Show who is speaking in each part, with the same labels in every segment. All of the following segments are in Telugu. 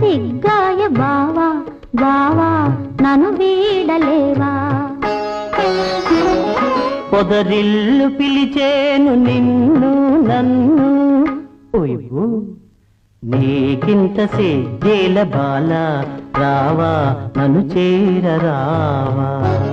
Speaker 1: సిగ్గాయ బావా బావా నన్ను వీడలేవా
Speaker 2: పొదరిల్లు పిలిచేను నిన్ను నన్ను ఓయ్యో నీకింత సిగ్గేల బాల రావా నన్ను చేర రావా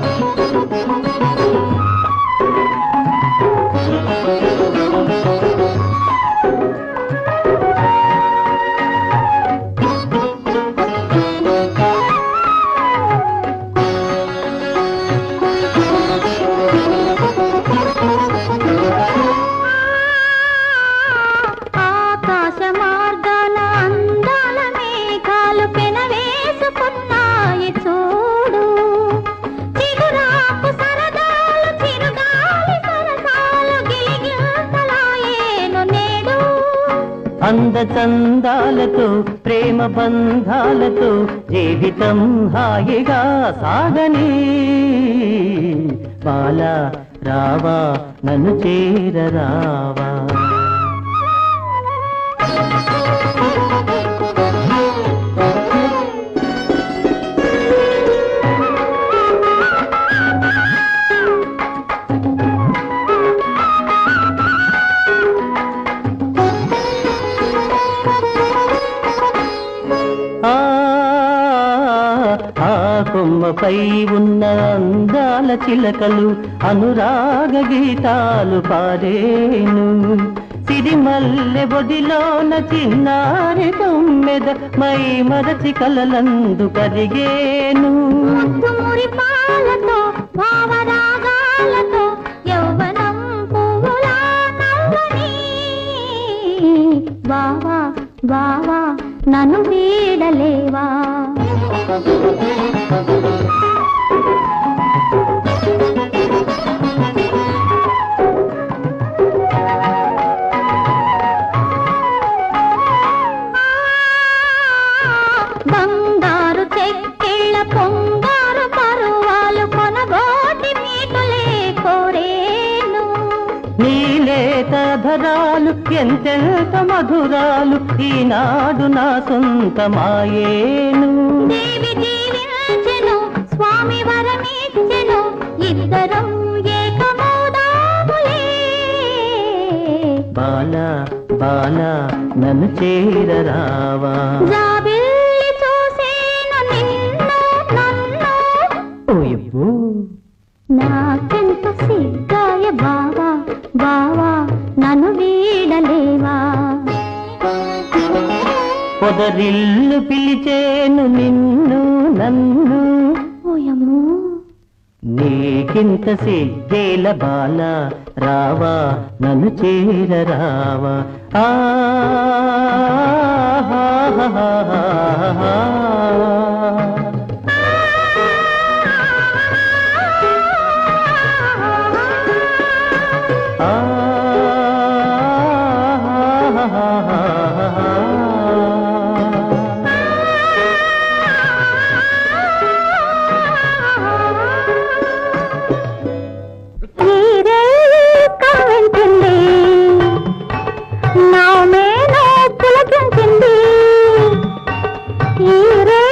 Speaker 1: ఆకాశ మార్గాన అందాల మేఘాలు పెనవేసుకున్నాయి చూడు చిగురాకు సరదాలు చిరుగాలి సరసాలు గిలిగింతలాయేను నేడు
Speaker 2: అంద చందాలతో ప్రేమ బంధాలతో జీవితం హాయిగా సాగని బాల రావా నన్ను చేర రావా ఆ ఆ కొమ్మపై ఉన్న అందాల చిలకలు అనురాగ గీతాలు పారేను సిరిమల్లె బొడిలోన చిన్నారి తొమ్మెద మై మరచి కలలందు కరిగేను
Speaker 1: మురి పాలతో భావరాగాలతో యౌవనం పువ్వులా నవ్వని బావా బావా నన్ను వీడలేవా బంగారు చెక్కిళ్ళ పొంగారు పరువాలు కొనబోటి మీటులే కోరేను
Speaker 2: నీలేత ధరాలు ఎంతెంత మధురాలు ఈనాడు నా సొంతమాయేను
Speaker 1: దేవి దీవించెను స్వామి వరమిచ్చెను ఇద్దరం ఏకమౌదాములే
Speaker 2: బాల బాల నన్ను చేరరావా
Speaker 1: జాబిల్లి చూసేను నిన్ను నన్ను
Speaker 2: ఓయబ్బో
Speaker 1: నాకెంత సిగ్గాయ బావా బావా నన్ను వీడలేవా
Speaker 2: పొదరిల్లు పిలిచేను నిన్ను నన్ను
Speaker 1: ఓయమ్మో
Speaker 2: నీకింత సిగ్గేల బాల రావా నన్ను చేరరావా ఆ
Speaker 1: ఈరే కవించింది నా మేన పులకించింది ఈరే